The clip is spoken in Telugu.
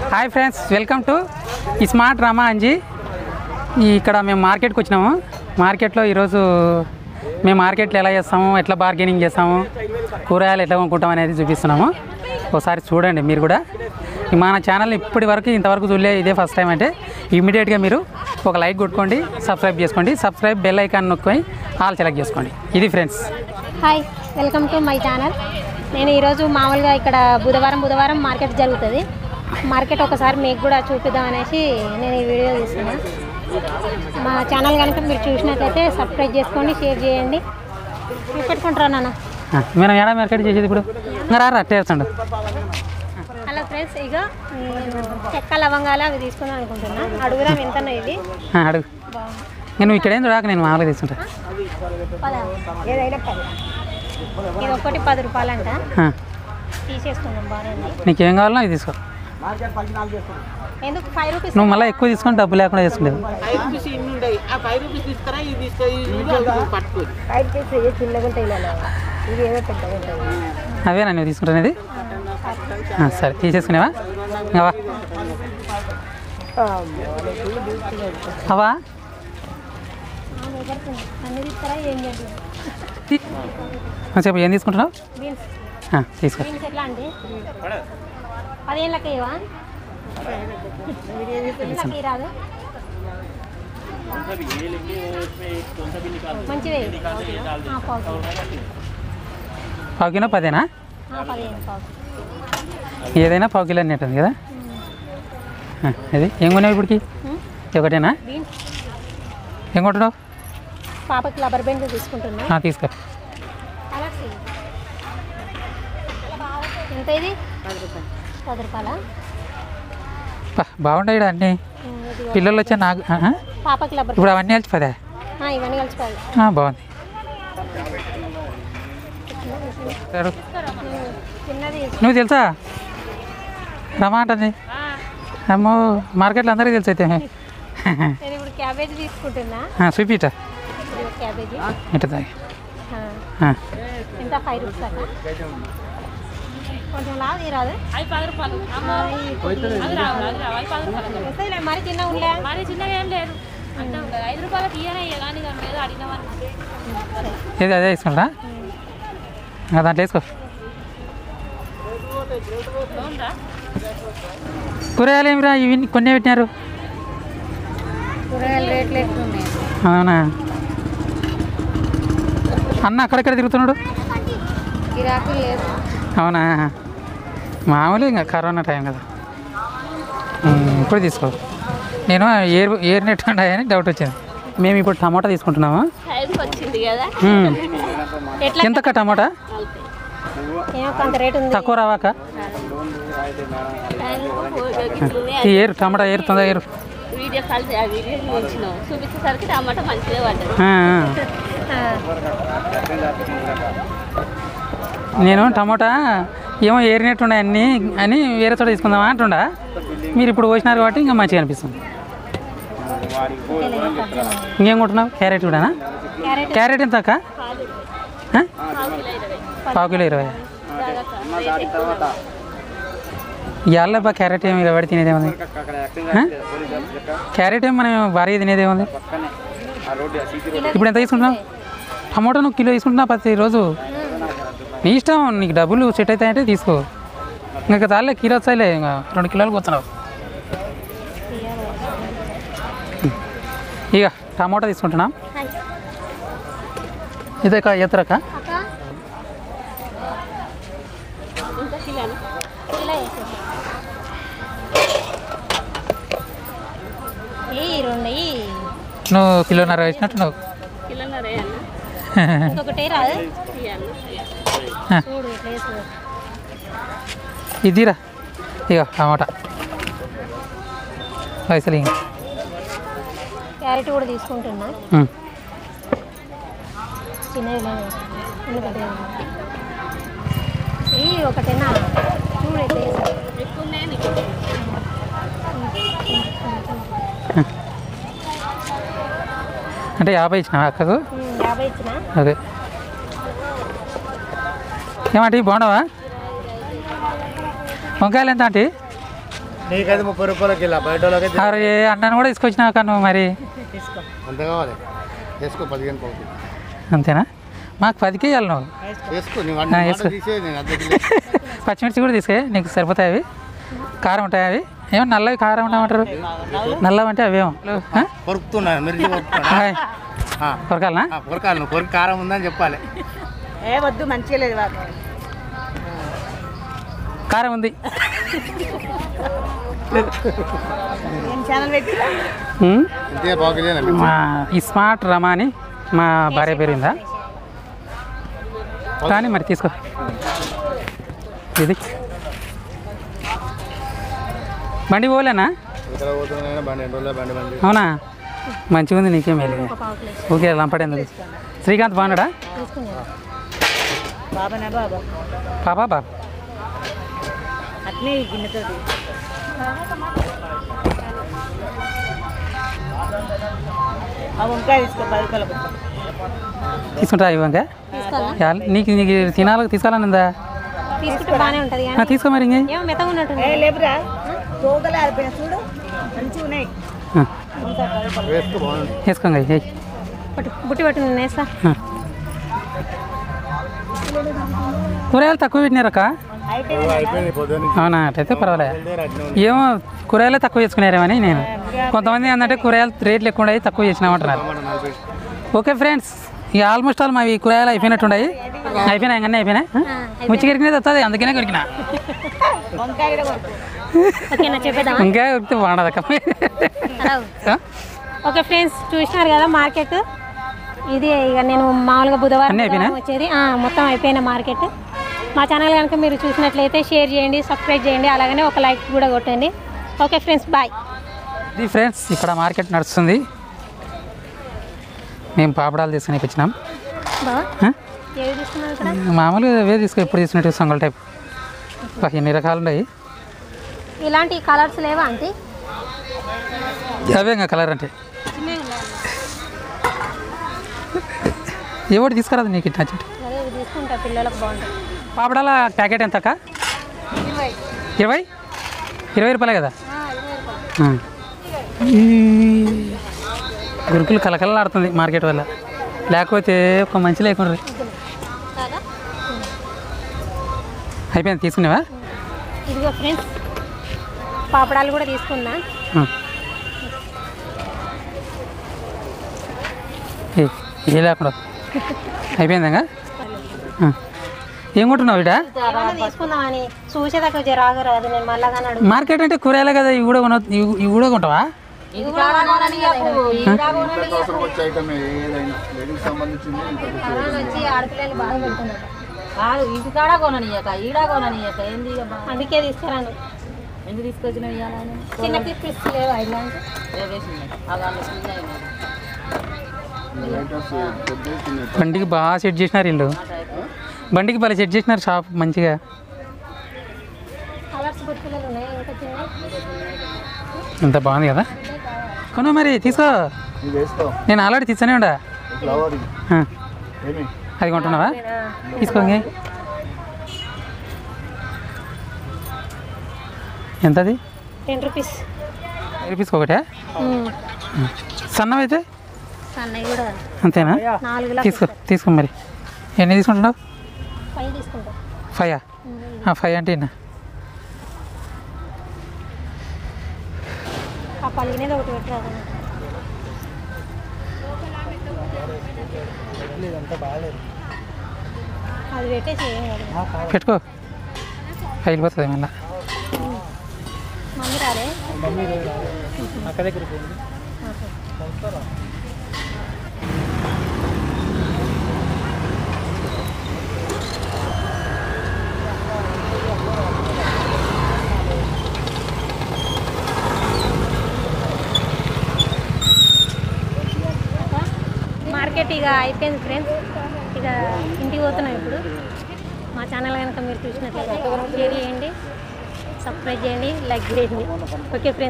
Hi friends welcome to smart Rama Anji ఈ ఇక్కడ మేము మార్కెట్కి వచ్చినాము మార్కెట్లో ఈరోజు మేము మార్కెట్లో ఎలా చేస్తాము ఎట్లా బార్గెనింగ్ చేస్తాము కూరగాయలు ఎట్లా కొనుక్కుంటాం అనేది చూపిస్తున్నాము ఒకసారి చూడండి మీరు కూడా ఈ మన ఛానల్ ఇప్పటి వరకు ఇంతవరకు చూడలే ఇదే ఫస్ట్ టైం అంటే ఇమీడియట్గా మీరు ఒక లైక్ కొట్టుకోండి సబ్స్క్రైబ్ చేసుకోండి సబ్స్క్రైబ్ బెల్ ఐకాన్ నొక్కొని ఆల్ సెలెక్ట్ చేసుకోండి ఇది friends hi welcome to my channel నేను ఈరోజు మామూలుగా ఇక్కడ బుధవారం బుధవారం మార్కెట్ జరుగుతుంది మార్కెట్ ఒకసారి మీకు కూడా చూపిద్దాం అనేసి నేను ఈ వీడియో తీస్తున్నా మా ఛానల్ కనుక మీరు చూసినట్లయితే సబ్స్క్రైబ్ చేసుకోండి షేర్ చేయండి మీరు పెట్టుకుంటారా నాన్న మనం ఏడా మార్కెట్ చేసేది ఇప్పుడు ఇంకా రా టేస్ట్ హలో ఫ్రెండ్స్ ఇక నేను చెక్క లవంగాలు అవి తీసుకుందాం అనుకుంటున్నా అడుగుదాం ఎంతన్నా ఇది అడుగు బాగుంది నేను ఇక్కడ ఏం చూడక నేను మామూలుగా తీసుకుంటా పదా ఏదైనా పది ఇది ఒకటి పది రూపాయలంట ఆ, తీసేసుకుందాం బాగుంది నీకేం కావాలో అది తీసుకో ఎందుకు ఫైవ్ రూపీస్ నువ్వు మళ్ళీ ఎక్కువ తీసుకొని డబ్బు లేకుండా తీసుకుంటావు ఫైవ్ రూపీస్ ఇన్ని ఉన్నాయి ఆ ఫైవ్ రూపీస్ తీసుకురా ఇది తీసుకో ఇది పట్టుకో అవేనా నువ్వు తీసుకుంటానేది ఆ, సరే తీసేసుకునేవా ఇంకా వా అవా అన్ని తీస్తారా ఏం చేద్దాం తీ- ఆ, చెప్పు ఏం తీసుకుంటున్నావు బీన్స్ ఆ, తీసుకో బీన్స్ ఎట్లా అండి పదిహేనులకి ఇవా ఇంతకి రాదు మంచిది ఆ, పావు కిలో. పావు కిలో పదేనా ఆ, పదిహేను పావు ఏదైనా పావు కిలో అన్నట్టు ఉంది కదా ఆ, అది ఏం కొన్నావు ఇప్పటికి ఉమ్, ఒకటేనా బీన్స్ ఏం కొంటున్నావు పాపకి రబ్బర్ బెండ్ తీసుకుంటున్నా ఆ, తీసుకో కలర్స్ ఇవి. ఎంత ఇది పది రూపాయల బా, బాగుంటాయి ఈడ అన్నీ పిల్లలు వచ్చా నాకు ఆ, ఆ? పాపకి రబ్బర్ ఇప్పుడు అవన్నీ కలిసి పదే ఆ, ఇవన్నీ కలిసిపోయాలి ఆ, బాగుంది సరే. చిన్నది నువ్వు తెలుసా రమా అంటుంది అమ్మో మార్కెట్లో అందరికీ తెలుసు అయితే నేను ఇప్పుడు క్యాబేజీ తీసుకుంటున్నా ఆ, చూపిట ఇది ఒక క్యాబేజీ ఇట తాగి ఆ, ఆ, ఎంత ఫైవ్ రూపీస్ అక్క కొంచెం లావు తీరాదు అవి పది రూపాయలు అమ్మ అది రావు అది రావు అవి పది రూపాయలు వస్తాయిలే మరి చిన్న ఉండే మరి చిన్నగా ఏం లేదు అంతే ఉంటుంది ఐదు రూపాయలకి ఇయ్యనే ఇయ్య కానీ దాని మీద అడిగినామని ఏది అదే తీసుకుంటా ఆ, దాంట్లో వేసుకో ఉందా కూరగాయలు ఏమిరా ఇవి కొన్ని పెట్టినారు కూరగాయల రేట్లు ఎక్కువ ఉన్నాయి అవునా అన్న అక్కడెక్కడ తిరుగుతున్నాడు గిరాకీ లేదు అవునా మామూలు ఇంకా కరోనా టైం కదా ఉమ్, ఇప్పుడు తీసుకో నేను ఏర్ ఏర్ నెట్ ఉన్నాయని డౌట్ వచ్చింది మేము ఇప్పుడు టమాటా తీసుకుంటున్నాము టైంకి వచ్చింది కదా ఉమ్. ఎట్లా ఎంతక్క టమాటా ఏమో కొంత రేట్ ఉంది తక్కువ రావాక టైంకి ఈ ఏరు టమాటా ఏరుతుందా ఏరు వీడియో కాల్ చే- ఆ వీడియో చూపించినాం చూపించేసరికి టమాటా మంచిగా పడ్డది ఆ, ఆ. ఆ, నేను టమాటా ఏమో ఏరినట్టు ఉన్నాయి అన్నీ అని వేరే చోట తీసుకుందామా అంటుండా మీరు ఇప్పుడు పోసినారు కాబట్టి ఇంకా మంచిగా అనిపిస్తుంది ఇంకేం కొంటున్నావు క్యారెట్ కూడానా క్యారెట్ క్యారెట్ ఎంత అక్క ఆ? పావు కిలో ఇరవై ఇవాళ బా క్యారెట్ ఏమి ఇరవై తినేదేముంది ఆ? క్యారెట్ ఏం మనం భారీగా తినేదేముంది ఇప్పుడు ఎంత తీసుకుంటున్నావు టమాటో నువ్వు కిలో తీసుకుంటున్నావు ప్రతి రోజు నీ ఇష్టం నీకు డబ్బులు సెట్ అవుతాయంటే తీసుకో ఇంకా చాలే కిలో వచ్చాయిలే ఇంకా రెండు కిలోలు కూర్చున్నావు ఇక టమాటా తీసుకుంటున్నాం హాయ్. ఇదే ఎత్తరక అక్క ఇంకా కిలోనా ఇలా వేసేసి ఏ రెండు ఎయ్యి. నువ్వు కిలోన్నర వేసినట్టు నువ్వు కిలోన్నర వేయాలన్నా ఇంకొకటి రాదు ఇవ్వాలి చూడు ఇట్లా వేసుకో ఇదిరా ఇక టమాటా పైసలు ఇంక క్యారెట్ కూడా తీసుకుంటున్నా ఉమ్. చిన్నది లేదు ఎందుకంటే ఈ ఒకటేనా చూడు ఎట్లా వేసావు. ఎక్కువ ఉన్నాయి నీకు అంటే యాభై ఇచ్చిన అక్కకు ఉమ్, యాభై ఇచ్చిన అదే ఏమంటే బాగున్నావా వంకాయలు ఎంత ఆంటీ నీకైతే ముప్పై రూపాయలకి ఇలా బయట వాళ్ళకైతే అరే అన్నాను కూడా తీసుకొచ్చినావు కానీ నువ్వు మరి అంత కావాలి వేసుకో పదిహేను పావుకి అంతేనా మాకు పదికే ఇవ్వాలి నువ్వు వేసుకో నీ ఆ, వంట వేసుకో. తీసే నేను అద్దె పచ్చిమిర్చి కూడా తీసుకే నీకు సరిపోతాయి అవి కారం ఉంటాయి అవి ఏమో నల్లవి కారం ఉంటామంటారు నల్లవి అంటే అవేమో ఆ? కొరుకుతున్నా మిర్చి కొరుకుతున్నా హాయ్. ఆ, కొరకాలనా ఆ, కొరకాలి నువ్వు కొరికి కారం ఉందని చెప్పాలి ఏ వద్దు మంచిగా లేదు వాళ్ళు కారం ఉంది ఏం ఛానల్ పెట్టి ఉమ్. ఇంతే బాగులేనా మా ఇస్మార్ట్ రమా అని మా భార్య పేరు ఉందా కానీ మరి తీసుకో ఇది బండి పోలేనా ఇక్కడ పోతున్నా బండి ఎన్ని రోజులు బండి బండి అవునా మంచిగా ఉంది నీకేం మేలు ఓకే లంపడేందుకు శ్రీకాంత్ బాగున్నాడా బాబానా బాబా పాపా బాబా అట్నే ఈ గిన్నెతోటి ఆ వంకాయ తీసుకో పది రూపాయలకు తీసుకుంటా ఇవ్వంగా తీసుకోవాలా నీకు నీకు తినాలి తీసుకోవాలనిందా తీసుకుంటే బాగానే ఉంటుంది ఆ, కానీ తీసుకో మరి ఇంకే ఏమో మెత్తగా ఉన్నట్టుంది ఏ లేబురా తోగలే ఆరిపోయిన చూడు మంచిగా ఉన్నాయి ఆ, వేసుకో బాగుంది వేసుకోండి ఏయ్. పట్టు బుట్టి పట్టు నేను వేస్తా ఆ. కూరగాయలు తక్కువ పెట్టినారక్క అయిపోయింది పొద్దున్న అవునా అట్లయితే పర్వాలే అట్నే ఏమో కూరగాయలే తక్కువ చేసుకున్నారేమని నేను కొంతమంది ఏంటంటే కూరగాయలు రేట్లు ఎక్కువ ఉన్నాయి తక్కువ చేసినామంటున్నారు నలభై ఓకే ఫ్రెండ్స్ ఇక ఆల్మోస్ట్ ఆల్ మావి కూరగాయలు అయిపోయినట్టున్నాయి అయిపోయినాయి అన్నీ అయిపోయినాయి ముచ్చి కెరికినది వస్తుంది అందుకనే కొరికినా వంకాయ కూడా కొడుకు ఓకేనా చెప్పేద్దామా ఇంకా కొరికితే బాగుండదక్క హలో ఓకే ఫ్రెండ్స్ చూసినారు కదా మార్కెట్ ఇది ఇక నేను మామూలుగా బుధవారం అన్నీ అయిపోయినాయా? బుధవారం వచ్చేది ఆ, మొత్తం అయిపోయిన మార్కెట్ మా ఛానల్ కనుక మీరు చూసినట్లయితే షేర్ చేయండి సబ్స్క్రైబ్ చేయండి అలాగనే ఒక లైక్ కూడా కొట్టండి ఓకే ఫ్రెండ్స్ బాయ్ ఇది ఫ్రెండ్స్ ఇక్కడ మార్కెట్ నడుస్తుంది మేము పాపడాలు తీసుకుని వచ్చినాం బావా ఆ? ఏవి తీసుకున్నావు ఇక్కడ మామూలుగా వే తీసుకుని ఎప్పుడు తీసుకున్నట్టు సంగల్ టైప్ బా, ఎన్ని రకాలు ఉన్నాయి ఇలాంటి కలర్స్ లేవా ఆంటీ అవే ఇంకా కలర్ అంటే ఎవరు తీసుకురాదు నీకు ఇట్లా నచ్చినట్టు అదే ఇవి తీసుకుంటా పిల్లలకు బాగుంటుంది పాపడాల ప్యాకెట్ ఎంత అక్క ఇరవై ఇరవై రూపాయలే కదా ఆ. ఈ గురుకులు కలకలలాడుతుంది మార్కెట్ వల్ల లేకపోతే ఒక మంచి లేకుండా కాదా అయిపోయింది తీసుకునేవా ఇదిగో ఫ్రెండ్స్ పాపడాలు కూడా తీసుకున్నా ఆ. ఏ ఏ లేకుండా అయిపోయిందా ఏం కొంటున్నావు ఇట ఏమన్నా తీసుకుందామని చూసేదాకా జరాగ రాదు నేను మళ్ళా కానీ అడుగు మార్కెట్ అంటే కూరగాయలే కదా ఇవి కూడా కొన ఇవి ఇవి కూడా కొంటావా అవసరం వచ్చే ఐటమ్ ఏదైనా లేడీకి సంబంధించింది ఇంత కరోనా వచ్చి ఆడపిల్లలు బాధ పెడుతున్నారు కాదు ఇంటికాడ కొననీయక ఈడ కొననీయక ఏంది ఇక బా- అందుకే తీసుకురాను ఎందుకు తీసుకొచ్చినావు ఇవ్వాలని చిన్న పిప్పిస్ లేవు ఇలాంటి వేసింది అవి చిన్నవి ఐటమ్స్ పెద్ద చిన్న బండికి బాగా సెట్ చేసినారు వీళ్ళు బండికి భలే సెట్ చేసినారు షాప్ మంచిగా కలర్స్ బుట్టలు ఉన్నాయి ఇంకా చిన్న ఇంత బాగుంది కదా కొను మరి తీసుకో ఇది వేసుకో నేను ఆల్రెడీ తీసానే ఉండా ఫ్లవర్ ఆ, ఏమి అది కొంటున్నావా తీసుకో ఇంకే ఎంతది టెన్ రూపీస్ రూపీస్కి ఒకటే సన్నవైతే అన్నయ్య కూడా అంతేనా నాలుగు తీసుకో తీసుకో మరి ఎన్ని తీసుకుంటున్నావు పై తీసుకుంటా ఫైవ్ ఫైవ్ అంటే ఎన్న ఆ పలిగినది ఒకటి పెట్టరాదు అది పెట్టేసి ఏం కాదు పెట్టుకో వెళ్ళిపోతుంది మళ్ళీ మమ్మీ రాలే మార్కెట్ ఇక అయిపోయింది ఫ్రెండ్స్ ఇక ఇంటికి పోతున్నాం ఇప్పుడు మా ఛానల్ కనుక మీరు చూసినట్లయితే షేర్ చేయండి సబ్స్క్రైబ్ చేయండి లైక్ చేయండి ఓకే ఫ్రెండ్స్